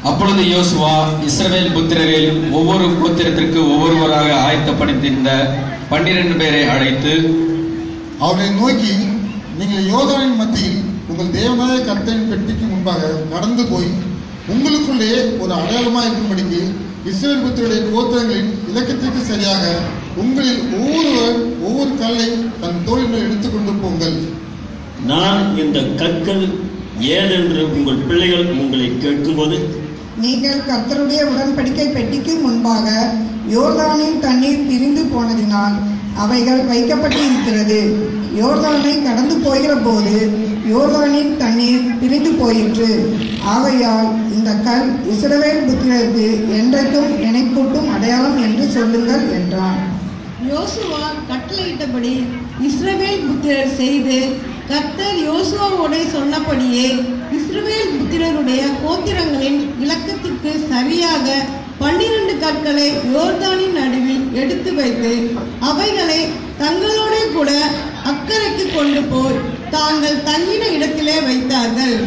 அப்பொழுது யோசுவா இஸ்ரவேல் புத்திரரில் ஒவ்வொரு கோத்திரத்திற்கு ஒவ்வொருவராக ஆயத்தப்படுத்தியிருந்த பன்னிரண்டு பேரை அழைத்து அவர்களை நோக்கி நீங்கள் யோதாவின் மத்தியில் உங்கள் தேவனாய கர்த்தரின் பெட்டிக்கு முன்பாக கடந்து போய் உங்களுக்குள்ளே ஒரு அடையாளமாக இருக்கும்படிக்கு இஸ்ரேல் புத்திரருடைய கோத்திரங்களின் இலக்கத்திற்கு சரியாக உங்களில் ஒவ்வொருவர் ஒவ்வொரு கல்லை தன் தோளில் மேல் எடுத்துக்கொண்டு போங்கள் நான் இந்த கற்கள் ஏதென்று உங்கள் பிள்ளைகள் உங்களை கேட்கும்போது நீங்கள் கர்த்தருடைய உடன்படிக்கை பெட்டிக்கு முன்பாக யோர்தானின் தண்ணீர் பிரிந்து போனதினால் அவைகள் வைக்கப்பட்டிருக்கிறது யோர்தானை கடந்து போகிற போது யோர்தானின் தண்ணீர் பிரிந்து போயிற்று ஆகையால் இந்த கல் இஸ்ரவேல் புத்திரருக்கு என்றைக்கும் நினைப்பூட்டும் அடையாளம் என்று சொல்லுங்கள் என்றான் யோசுவா கட்டளையிட்டபடி இஸ்ரவேல் புத்திரர் செய்து கர்த்தர் யோசுவாவோட சொன்னபடியே இஸ்ரவேல் புத்திரருடைய கோத்திரங்களின் இலக்கத்திற்கு சரியாக பன்னிரண்டு கற்களை யோர்தானின் நடுவில் எடுத்து வைத்து அவைகளை தங்களோட கூட அக்கறைக்கு கொண்டு போய் தாங்கள் தங்கின இடத்திலே வைத்தார்கள்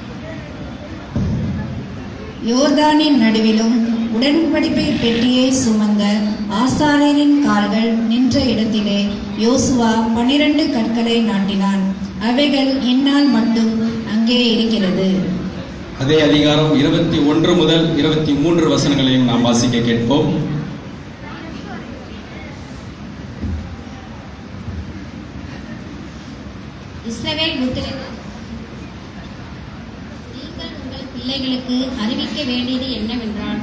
யோர்தானின் நடுவிலும் உடன்படிக்கை பெட்டியை சுமந்த ஆசாரியரின் கால்கள் நின்ற இடத்திலே யோசுவா பனிரெண்டு கற்களை நாட்டினான் அவைகள் இந்நாள் மட்டும் அங்கே இருக்கிறது அதே அதிகாரம் இருபத்தி ஒன்று முதல் இருபத்தி மூன்று வசனங்களையும் நாம் வாசிக்க கேட்போம் இஸ்ரவேல் புத்திரர் நீங்கள் உங்கள் பிள்ளைகளுக்கு அறிவிக்க வேண்டியது என்னவென்றால்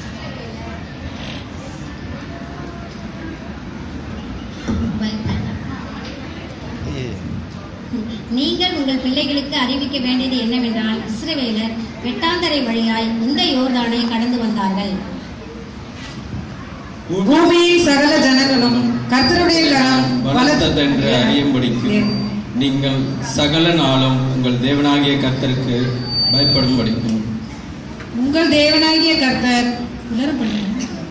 நீங்கள் உங்கள் பிள்ளைகளுக்கு அறிவிக்க வேண்டியது என்னவென்றால் இஸ்ரவேலர் வெட்டாந்தரை வழியாய் இந்த யோர்தானை கடந்து வந்தார்கள் பூமியின் சகல ஜனங்களும் கர்த்தருடைய கரம் பலத்ததென்று அறியும்படிக்கு நீங்கள் சகல நாளும் உங்கள் தேவனாகிய கர்த்தருக்கு பயப்படும்படிக்கும் உங்கள் தேவனாகிய கர்த்தர் எல்லாரும் பண்ணுங்க.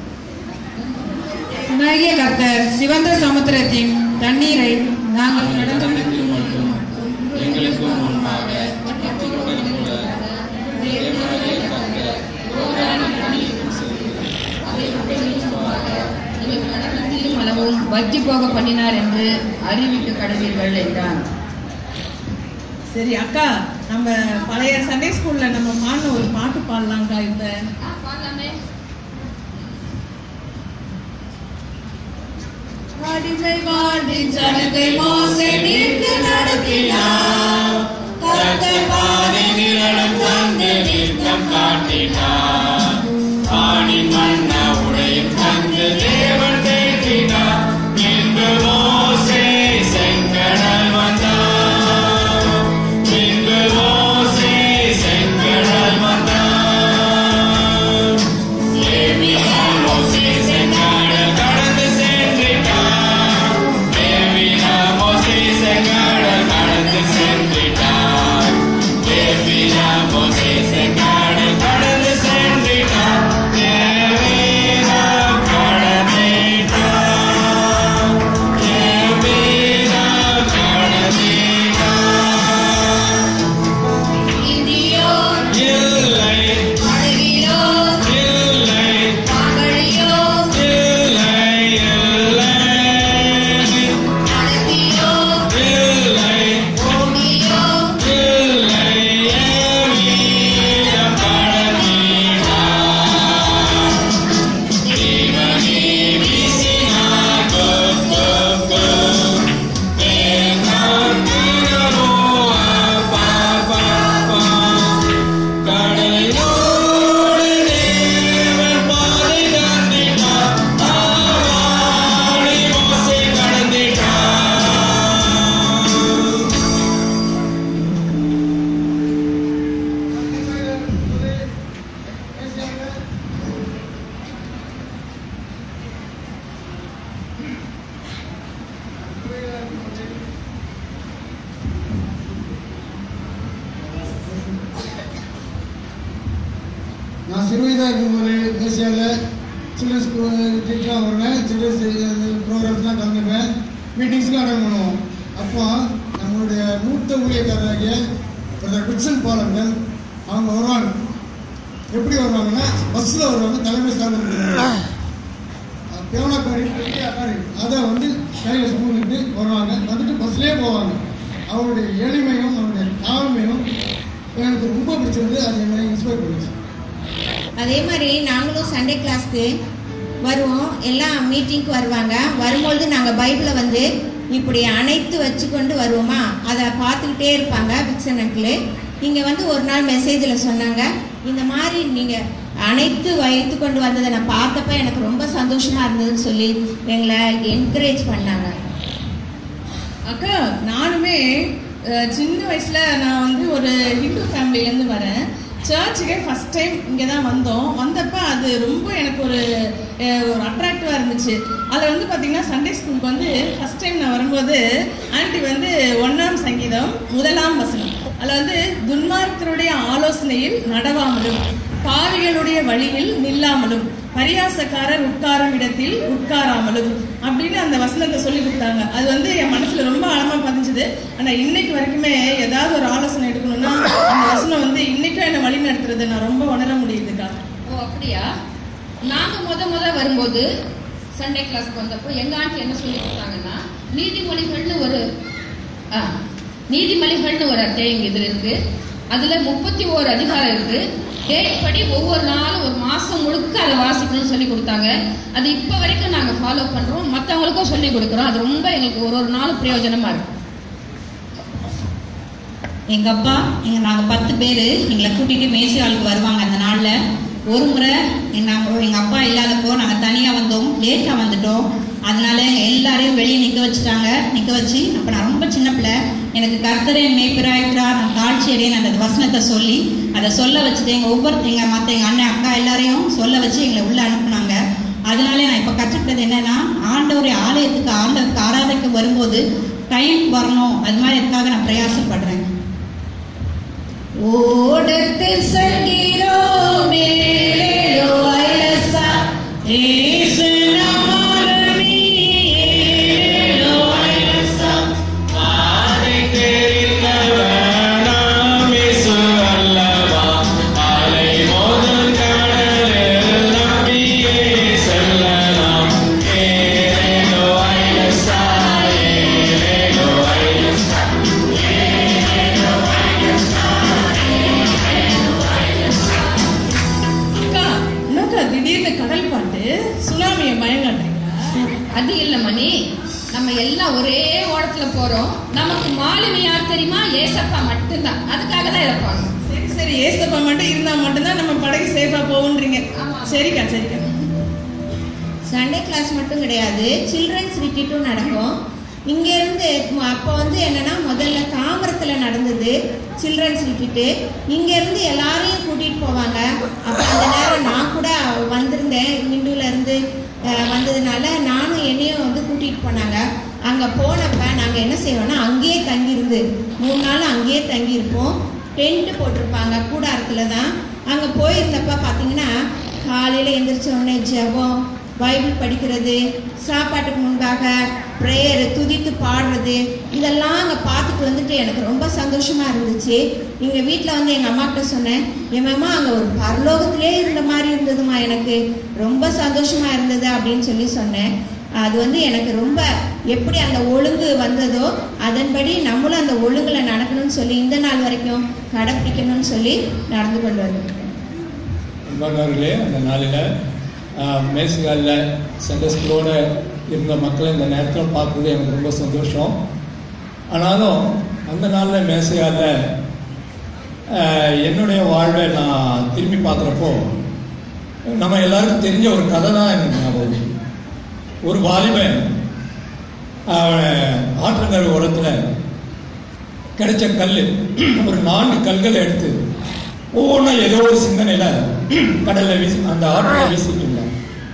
தேவனாகிய கர்த்தர் சிவந்த சமுத்திரத்தின் தண்ணீரை நாங்கள் நாங்கள் கடந்து கடந்ததில் மட்டும் எங்களுக்கும் முன்பாக கர்த்தருடன் கூட தேவனாகிய கர்த்தர் யோர்தானை தண்ணீரும் செய்து அளவும் வற்றி போக பண்ணினார் என்று அறிவிக்க கடவீர்கள் என்றான் சரி அக்கா நம்ம பழைய சண்டே ஸ்கூல்ல நம்ம பாடின ஒரு பாட்டு பாடலாம்க்கா இப்ப அடிமை வாழ்வின் ஜனத்தை மோசே மீட்டு நடத்தினார் கர்த்தர் பாதை நிழலும் தந்து நித்தம் காட்டினார் ஆணின் மன்ன உடையும் தந்து தேவன் தேற்றினார் பின்பு மோசே செங்கடல் வந்தார் பின்பு மோசே செங்கடல் வந்தார் லேவியார் மோசே செங்கடல் கடந்து சென்றிட்டார் லேவியார் மோசே செங்கடல் கடந்து சென்றிட்டார் லேவியார் மோசே செங்கடல் கடந்து சென்றிட்டார் லேவியார் கடந்திட்டார் லேவியார் கடந்திட்டார் இந்தியோர் இல்லை அழகியோர் இல்லை மகளியோர் இல்லை இல்லை நடத்தியோர் இல்லை ஓடியோர் இல்லை வீரம் கடந்தினார் தேவனே வீசினார் கொப் கொப் கொப் தேவன் தினமோ அப்பா அப்பா அப்பா கடலோடு தேவன் பாதை கடந்திட்டார் ஆவாடி மோசே கடந்திட்டார் நான் சிறு வயதாக இருக்கும்போது ஏசியாவில் சில்ட்ரன்ஸ் டீச்சராக வருவேன் சில்ட்ரன்ஸ் ப்ரோக்ராம்ஸ்லாம் கலந்துப்பேன் மீட்டிங்ஸ்லாம் அட்டன் பண்ணுவோம் அப்போ நம்மளுடைய மூத்த ஊழியக்காரராகிய பிரதர் விட்சன் பாலங்கள் அவங்க வருவாங்க எப்படி எப்படி வருவாங்கன்னா பஸ்ஸில் வருவாங்க தலைமை ஸ்டாண்ட் பேவனா பேரி பேரி அதை வந்து கையில் சுமந்துட்டு வருவாங்க வந்துட்டு பஸ்லேயே போவாங்க அவருடைய எளிமையும் அவருடைய தாழ்மையும் எனக்கு ரொம்ப பிடிச்சிருந்து அது என்னை இன்ஸ்பயர் பண்ணுச்சு அதே மாதிரி நாங்களும் சண்டே கிளாஸ்க்கு வருவோம் எல்லாம் மீட்டிங்க்கு வருவாங்க வரும்பொழுது நாங்கள் பைபிளை வந்து இப்படி அணைத்து வச்சுக்கொண்டு வருவோமா அதை பார்த்துக்கிட்டே இருப்பாங்க விக்சன் அங்கிள் இங்கே வந்து ஒரு நாள் மெசேஜில் சொன்னாங்க இந்த மாதிரி நீங்கள் அணைத்து வைத்து கொண்டு வந்ததை நான் பார்த்தப்ப எனக்கு ரொம்ப சந்தோஷமாக இருந்ததுன்னு சொல்லி எங்களை என்கரேஜ் பண்ணாங்க அக்கா நானுமே அஹ், சின்ன வயசுல நான் வந்து ஒரு ஹிந்து ஃபேமிலிலேருந்து வரேன் சர்ச்சுக்கே ஃபர்ஸ்ட் டைம் இங்கே தான் வந்தோம் வந்தப்ப அது ரொம்ப எனக்கு ஒரு அஹ், ஒரு அட்ராக்டிவாக இருந்துச்சு அதில் வந்து பார்த்தீங்கன்னா சண்டே ஸ்கூலுக்கு வந்து ஃபர்ஸ்ட் டைம் நான் வரும்போது ஆன்ட்டி வந்து ஒன்றாம் சங்கீதம் முதலாம் வசனம் அதில் வந்து துன்மார்க்கருடைய ஆலோசனையில் நடவாமலும் பாவிகளுடைய வழியில் நில்லாமலும் பரியாசக்காரர் உட்காரும் இடத்தில் உட்காராமலும் அப்படின்னு அந்த வசனத்தை சொல்லி கொடுத்தாங்க அது வந்து என் மனசுல ரொம்ப ஆழமா பதிஞ்சுது ஆனா இன்னைக்கு வரைக்குமே ஏதாவது ஒரு ஆலோசனை எடுக்கணும்னா அந்த வசனம் வந்து இன்னைக்கும் என்னை வழி நடத்துறதை நான் ரொம்ப உணர முடியுதுக்கா ஓ அப்படியா நாங்க முத முத வரும்போது சண்டே கிளாஸ்க்கு வந்தப்போ எங்க ஆண்டி என்ன சொல்லி கொடுத்தாங்கன்னா நீதிமொழிகள்னு ஒரு ஆ, நீதிமொழிகள்னு ஒரு அத்தியாயம் இதுல இருக்கு அதுல முப்பத்தி ஓரு அதிகாரம் இருக்கு டேட் படி ஒவ்வொரு நாளும் ஒரு மாசம் முழுக்க அதை வாசிக்கணும்னு சொல்லி கொடுத்தாங்க அது இப்ப வரைக்கும் நாங்க ஃபாலோ பண்றோம் மத்தவங்களுக்கும் சொல்லி கொடுக்குறோம் அது ரொம்ப எங்களுக்கு ஒரு ஒரு நாளும் பிரயோஜனமா இருக்கு எங்கள் அப்பா எங்கள் நாங்கள் பத்து பேர் எங்களை கூட்டிகிட்டு மேசியாளுக்கு வருவாங்க அந்த நாளில் ஒரு முறை நாங்கள் எங்கள் அப்பா இல்லாதப்போ நாங்கள் தனியாக வந்தோம் லேட்டாக வந்துட்டோம் அதனால எல்லாரையும் வெளியே நிற்க வச்சுட்டாங்க நிற்க வச்சு அப்போ நான் ரொம்ப சின்ன பிள்ளை எனக்கு கர்த்தரே மேய்ப்பிராயிருக்கிறார் நான் தாழ்ச்சி அடையேன் அந்த வசனத்தை சொல்லி அதை சொல்ல வச்சுட்டு எங்கள் ஒவ்வொரு எங்கள் மற்ற எங்கள் அண்ணன் அக்கா எல்லாரையும் சொல்ல வச்சு எங்களை உள்ளே அனுப்புனாங்க அதனால நான் இப்போ கற்றுக்கிட்டது என்னன்னா ஆண்டவரை ஆலயத்துக்கு ஆண்டவருக்கு ஆராதைக்கு வரும்போது டைம் வரணும் அது மாதிரி அதுக்காக நான் பிரயாசப்படுறேன் ஓடத்தில் செல்கிறோம் ஏழேழோ வயசா இயேசு நம்மாலுமே ஏழேழோ வயசா அதை தெரிந்தவர் நாம் இயேசு அல்லவா அலை மோதும் கடலில் நம்பியே செல்லலாம் ஏலேலோ ஐலசா ஏலேலோ ஐலசா அக்கா என்னக்கா திடீர்னு கடல் பாட்டு சுனாமியை பயங்காட்டுறீங்களா அது இல்ல மணி நம்ம எல்லாம் ஒரே ஓடத்துல போறோம் நமக்கு மாலுமி யார் தெரியுமா ஏசப்பா மட்டும்தான் அதுக்காக தான் இதை பாடுறோம் சரி சரி ஏசப்பா மட்டும் இருந்தா மட்டும்தான் நம்ம படகு சேஃபா போகுன்றீங்க சரிக்கா சரிக்கா சண்டே கிளாஸ் மட்டும் கிடையாது சில்ட்ரன்ஸ் ரிட்ரீட்டும் நடக்கும் இங்கேருந்து அப்போ வந்து என்னன்னா முதல்ல தாம்பரத்தில் நடந்தது சில்ட்ரன்ஸ் ரிட்ரீட்டு இங்கேருந்து எல்லாரையும் கூட்டிகிட்டு போவாங்க அப்போ அந்த நேரம் நான் கூட வந்திருந்தேன் இந்துல இருந்து அஹ், வந்ததுனால நானும் என்னையும் வந்து கூட்டிகிட்டு போனாங்க அங்கே போனப்ப நாங்கள் என்ன செய்வோம்னா அங்கேயே தங்கியிருந்து மூணு நாள் அங்கேயே தங்கியிருப்போம் டென்ட் போட்டிருப்பாங்க கூடாரத்தில் தான் அங்கே போயிருந்தப்ப பார்த்தீங்கன்னா காலையில் எந்திரிச்ச உடனே ஜெபம் பைபிள் படிக்கிறது சாப்பாட்டுக்கு முன்பாக ப்ரேயர் துதித்து பாடுறது இதெல்லாம் அங்கே பார்த்துட்டு வந்துட்டு எனக்கு ரொம்ப சந்தோஷமாக இருந்துச்சு எங்கள் வீட்டில் வந்து எங்கள் அம்மாக்கிட்ட சொன்னேன் என் அம்மா அங்கே ஒரு பரலோகத்திலே இருந்த மாதிரி இருந்ததுமா எனக்கு ரொம்ப சந்தோஷமாக இருந்தது அப்படின்னு சொல்லி சொன்னேன் அது வந்து எனக்கு ரொம்ப எப்படி அந்த ஒழுங்கு வந்ததோ அதன்படி நம்மளும் அந்த ஒழுங்குல நடக்கணும்னு சொல்லி இந்த நாள் வரைக்கும் கடைப்பிடிக்கணும்னு சொல்லி நடந்து கொண்டு வந்திருக்கேன் அன்பானவர்களே அந்த நாளில் மேசிகாலில் சண்டே ஸ்கூலோட இருந்த மக்களை இந்த நேரத்தில் பார்க்குறது எனக்கு ரொம்ப சந்தோஷம் ஆனாலும் அந்த நாளில் மேசிகாலில் என்னுடைய வாழ்வை நான் திரும்பி பார்க்குறப்போ நம்ம எல்லாருக்கும் தெரிஞ்ச ஒரு கதை தான் எனக்கு ஞாபகம் வருது. ஒரு வாலிபன் அவன் ஆற்றங்கரை ஓரத்தில் கிடைச்ச கல் ஒரு நான்கு கல்களை எடுத்து ஒவ்வொன்றும் ஏதோ ஒரு சிந்தனையில் கடலில் வீசி அந்த ஆற்றில் வீசிட்டு இருந்தான்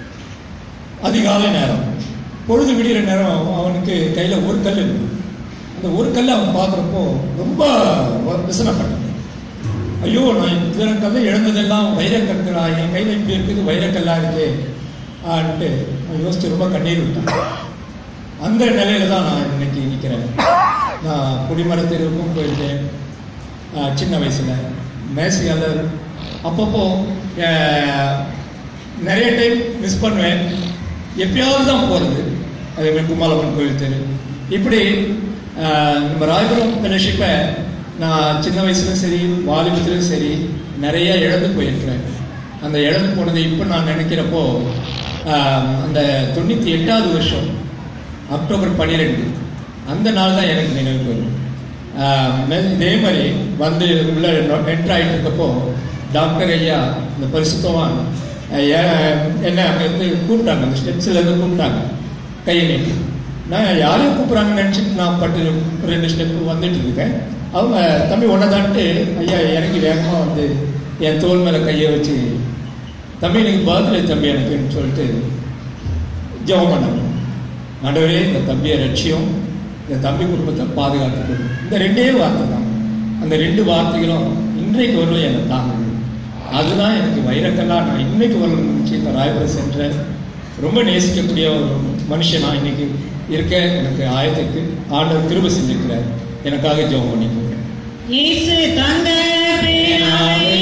அதிகாலை நேரம் பொழுது விடிகிற நேரம் அவனுக்கு கையில் ஒரு கல் இருக்கு அந்த ஒரு கல் அவன் பார்க்குறப்போ ரொம்ப விசனப்பட்டான் ஐயோ நான் இத்தனை கல்லை இழந்ததெல்லாம் வைரக்கற்களா என் கையில் இப்படி இருக்குது வைரக்கல்லா இருக்கே ஆன்ட்டு அவன் யோசிச்சு ரொம்ப கண்ணீர் விட்டான் அந்த நிலையில தான் நான் இன்னைக்கு நிற்கிறேன் நான் குடிமர தெருவுக்கும் போயிருக்கேன் ஆஹ் சின்ன வயசில் மேசியால் அப்பப்போ அஹ், நிறைய டைம் மிஸ் பண்ணுவேன் எப்பயாவது தான் போகிறது அதே மாதிரி குமாலப்பன் கோயில் தெரு இப்படி அஹ், நம்ம ராயபுரம் ஃபெலோஷிப்பை நான் சின்ன வயசுலையும் சரி வாலிபத்திலும் சரி நிறைய இழந்து போயிருக்கிறேன் அந்த இழந்து போனதை இப்போ நான் நினைக்கிறப்போ ஆஹ், அந்த தொண்ணூற்றி எட்டாவது வருஷம் அக்டோபர் பன்னிரெண்டு அந்த நாள் தான் எனக்கு நினைவுக்கு வரும் ஆஹ், மே- இதே மாதிரி வந்து உள்ள என்ட்ரு ஆகிட்டு இருக்கப்போ டாக்டர் ஐயா இந்த பரிசுத்தவான் ஆஹ், ஏ- என்ன அங்கேருந்து கூப்பிட்டாங்க அந்த ஸ்டெப்ஸ்லேருந்து கூப்பிட்டாங்க கையை நீட்டி நான் யாரையும் கூப்பிட்றாங்கன்னு நினச்சிட்டு நான் பட்டு ரெண்டு ஸ்டெப்பு வந்துட்டு இருக்கேன் அவங்க தம்பி ஒன்னதான்ட்டு ஐயா இறங்கி வேகமாக வந்து என் தோல் மேலே கையை வச்சு தம்பி எனக்கு பர்த்டே தம்பி எனக்குன்னு சொல்லிட்டு ஜெபம் பண்ணாங்க ஆண்டவரே இந்த தம்பியை ரட்சியம் இந்த தம்பி குடும்பத்தை பாதுகாத்துக்கணும் இந்த ரெண்டே வார்த்தை தான் அந்த ரெண்டு வார்த்தைகளும் இன்றைக்கு வரலும் என்னை தாங்குது அதுதான் எனக்கு வைரக்கல்லா நான் இன்னைக்கு வரலும் நினச்சி இந்த ராயபுரம் சென்ற ரொம்ப நேசிக்கக்கூடிய ஒரு மனுஷன் நான் இன்னைக்கு இருக்க எனக்கு ஆயத்துக்கு ஆண்டவர் திரும்ப செஞ்சிருக்கிறார் எனக்காக ஜெபம் பண்ணிக்கோங்க இயேசு தங்க பேனாவை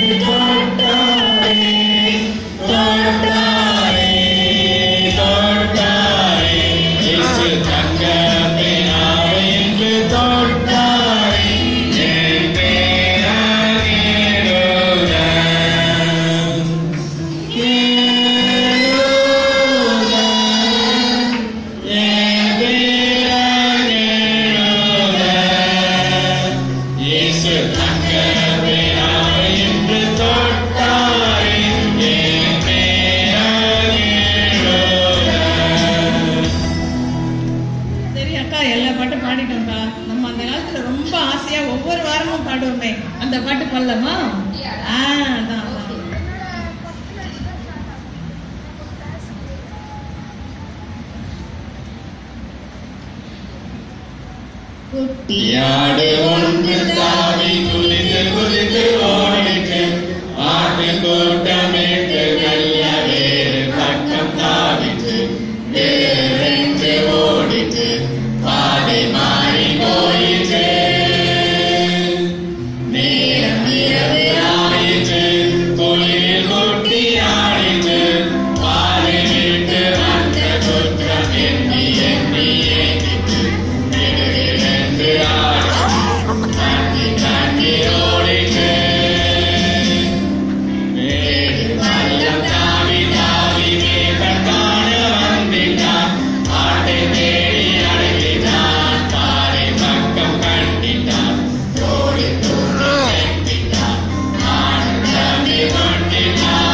இயேசு தங்க பேனாவை என்று தொட்டாரே, என் பேரால் ஏறுக. ஏறுக. என் பேரால் ஏறுக. இயேசு தங்க பேனாவை என்று தொட்டாரே, என் பேரால் ஏறுக. சரி அக்கா எல்லா பாட்டும் பாடிட்டோம்க்கா நம்ம அந்த காலத்துல ரொம்ப ஆசையா ஒவ்வொரு வாரமும் பாடுவோமே அந்த பாட்டு பாடலாமா ஆ அதான் அதான். யாடு ஒன்று தாவி குதித்து குதித்து ஓடிச்சு ஆட்டு கூட்டமிட்டு நல்ல வேறு பக்கம் தாவிச்சு வேறென்று ஓடிச்சு பாதை மாறி போயிச்சு நேரம் இரவு ஆயிச்சு குளிரில் கொட்டி ஆடிச்சு பாதை விட்டு வந்த குற்றம் எண்ணி எண்ணி ஏங்கிச்சு நெடுகிழந்து ஆடி தண்ணி தண்ணி ஓடிச்சு மேடு பள்ளம் தாவி தாவி மேகம் காண வந்திட்டான் ஆட்டை தேடி அடைத்திட்டான் பாறை பக்கம் கண்டிட்டான் தோடி தூக்கி கட்டிட்டான் ஆனந்தமே கொண்டிட்டான்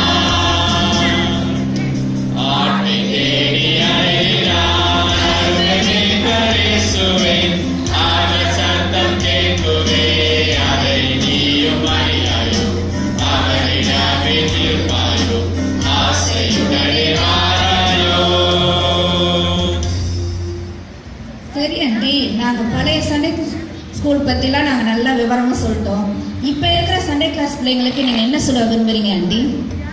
ஆட்டை தேடி அடைகிறான் அருகே பரிசுவேன் அவர் சத்தம் கேட்குவே அதை நீயும் அறியாயோ அவரிடமே தீர்ப்பாயோ ஆசையுடனே வாராயோ சரி ஆண்டி நாங்கள் பழைய சண்டே ஸ்கூல் பற்றிலாம் நாங்கள் நல்லா விவரமாக சொல்லிட்டோம் இப்போ இருக்கிற சண்டே கிளாஸ் பிள்ளைங்களுக்கு நீங்கள் என்ன சொல்ல விரும்புறீங்க ஆண்டி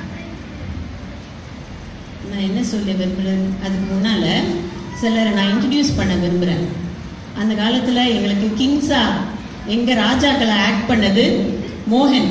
நான் என்ன சொல்ல விரும்புகிறேன் அதுக்கு முன்னால் சிலரை நான் இன்ட்ரடியூஸ் பண்ண விரும்புகிறேன் அந்த காலத்தில் எங்களுக்கு கிங்ஸா எங்கள் ராஜாக்களை ஆக்ட் பண்ணது மோகன்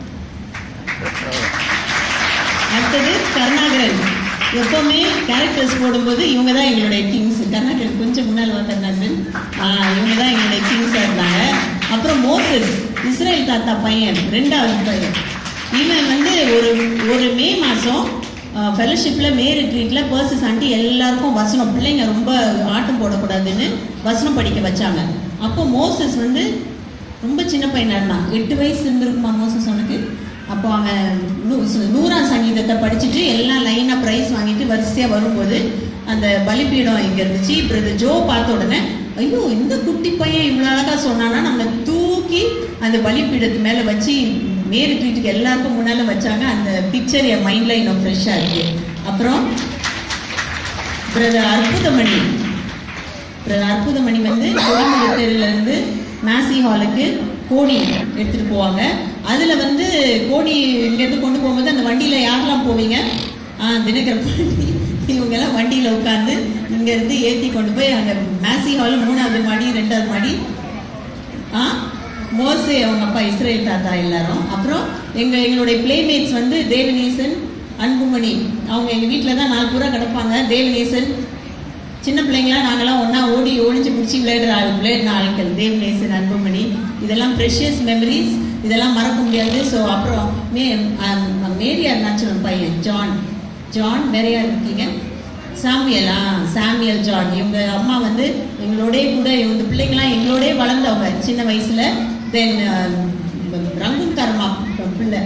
அடுத்தது கருணாகரன் எப்பவுமே கேரக்டர்ஸ் போடும்போது இவங்க தான் எங்களுடைய கிங்ஸ் கருணாகரன் கொஞ்சம் முன்னால் வா கருணாகரன் ஆ, இவங்க தான் எங்களுடைய கிங்ஸாக இருந்தாங்க அப்புறம் மோசஸ் இஸ்ரேல் தாத்தா பையன் ரெண்டாவது பையன் இவன் வந்து ஒரு ஒரு மே மாதம் ஃபெலோஷிப்பில் மே ரிட்ரீட்டில் பர்சஸ் ஆண்டி எல்லாருக்கும் வசனம் பிள்ளைங்க ரொம்ப ஆட்டம் போடக்கூடாதுன்னு வசனம் படிக்க வச்சாங்க அப்போ மோசஸ் வந்து ரொம்ப சின்ன பையனா இருந்தான் எட்டு வயசு இருந்திருக்குமா மோசஸ் அவனுக்கு அப்போ அவன் நூ- சு- நூறாம் சங்கீதத்தை படிச்சுட்டு எல்லாம் லைனாக ப்ரைஸ் வாங்கிட்டு வரிசையாக வரும்போது அந்த பலிபீடம் இங்கே இருந்துச்சு பிரதர் ஜோ பார்த்த உடனே ஐயோ இந்த குட்டி பையன் இவ்வளோ அழகாக சொன்னான்னா நம்மளை தூக்கி அந்த பலிபீடத்து மேலே வச்சு மேரி ட்ரீட்டுக்கு எல்லாருக்கும் முன்னால் வச்சாங்க அந்த பிக்சர் என் மைண்டில் இன்னும் ஃப்ரெஷ்ஷாக இருக்கு அப்புறம் பிரதர் அற்புதமணி பிரதர் அற்புதமணி வந்து கொடிமலை தெருல இருந்து மேசி ஹாலுக்கு கோணி எடுத்துட்டு போவாங்க அதுல வந்து கோணி இங்கேருந்து கொண்டு போகும்போது அந்த வண்டியில யாரெல்லாம் போவீங்க ஆ தினகர் பாண்டி இவங்கெல்லாம் வண்டியில உட்காந்து இங்க இருந்து ஏத்தி கொண்டு போய் அங்க மேசி ஹால் மூணாவது மாடி ரெண்டாவது மாடி ஆ மோசே அவங்க அப்பா இஸ்ரேல் தாத்தா எல்லாரும் அப்புறம் எங்கள் எங்களுடைய பிளேமேட்ஸ் வந்து தேவநேசன் அன்புமணி அவங்க எங்கள் வீட்டில் தான் நாலு பூரா கிடப்பாங்க தேவநேசன் சின்ன பிள்ளைங்களா நாங்களாம் ஒன்றா ஓடி ஒளிஞ்சு பிடிச்சி விளையாடுற ஆள் விளையாடின ஆட்கள் தேவநேசன் அன்புமணி இதெல்லாம் ப்ரெஷியஸ் மெமரிஸ் இதெல்லாம் மறக்க முடியாது ஸோ அப்புறம் மே ஆம், மேரி அருணாச்சலம் பையன் ஜான் ஜான் வேற யார் இருக்கீங்க சாமியல் ஆ சாமியல் ஜான் இவங்க அம்மா வந்து எங்களோடய கூட இவங்க பிள்ளைங்களாம் எங்களோடய வளர்ந்தவங்க சின்ன வயசுல தென் ரங்குன் கர்மா பிள்ளை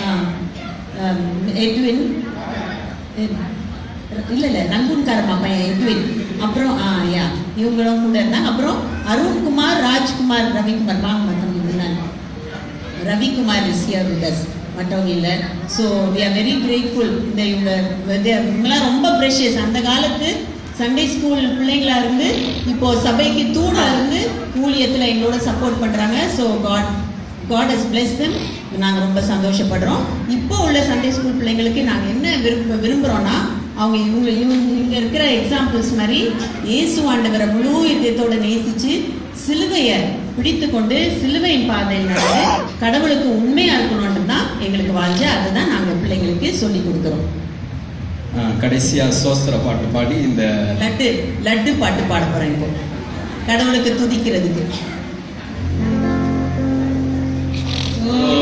எட்வின் இல்ல இல்ல நங்குன்காரம்மா பையன் எட்வின் அப்புறம் ஆ யா இவங்களும் கூட இருந்தாங்க அப்புறம் அருண்குமார் ராஜ்குமார் ரவிக்குமார் வாங்க மத்தவங்க முன்னாடி Ravikumar is here with us மற்றவங்க இல்லை so we are very grateful இந்த இவங்க இது- இவங்கெல்லாம் ரொம்ப ப்ரெஷியஸ் அந்த காலத்து சண்டே ஸ்கூல் பிள்ளைங்களா இருந்து இப்போ சபைக்கு தூணா இருந்து ஊழியத்தில் எங்களோட சப்போர்ட் பண்ணுறாங்க so God God has blessed them நாங்கள் ரொம்ப சந்தோஷப்படுறோம் இப்போ உள்ள சண்டே ஸ்கூல் பிள்ளைங்களுக்கு நாங்கள் என்ன விரும்ப விரும்புகிறோன்னா அவங்க இவங்க இவங்க இங்கே இருக்கிற எக்ஸாம்பிள்ஸ் மாதிரி இயேசு ஆண்டவரை முழு இதயத்தோட நேசிச்சு சிலுவையை பிடித்து கொண்டு சிலுவையின் பாதையில் நடந்து கடவுளுக்கு உண்மையா இருக்கணும்னு தான் எங்களுக்கு வாழ்ந்து அதுதான் நாங்கள் பிள்ளைங்களுக்கு சொல்லி கொடுக்குறோம் ஆ, கடைசியா சோஸ்திர பாட்டு பாடி இந்த லட்டு லட்டு பாட்டு பாட போறேன் இப்போ கடவுளுக்கு துதிக்கிறதுக்கு ஓ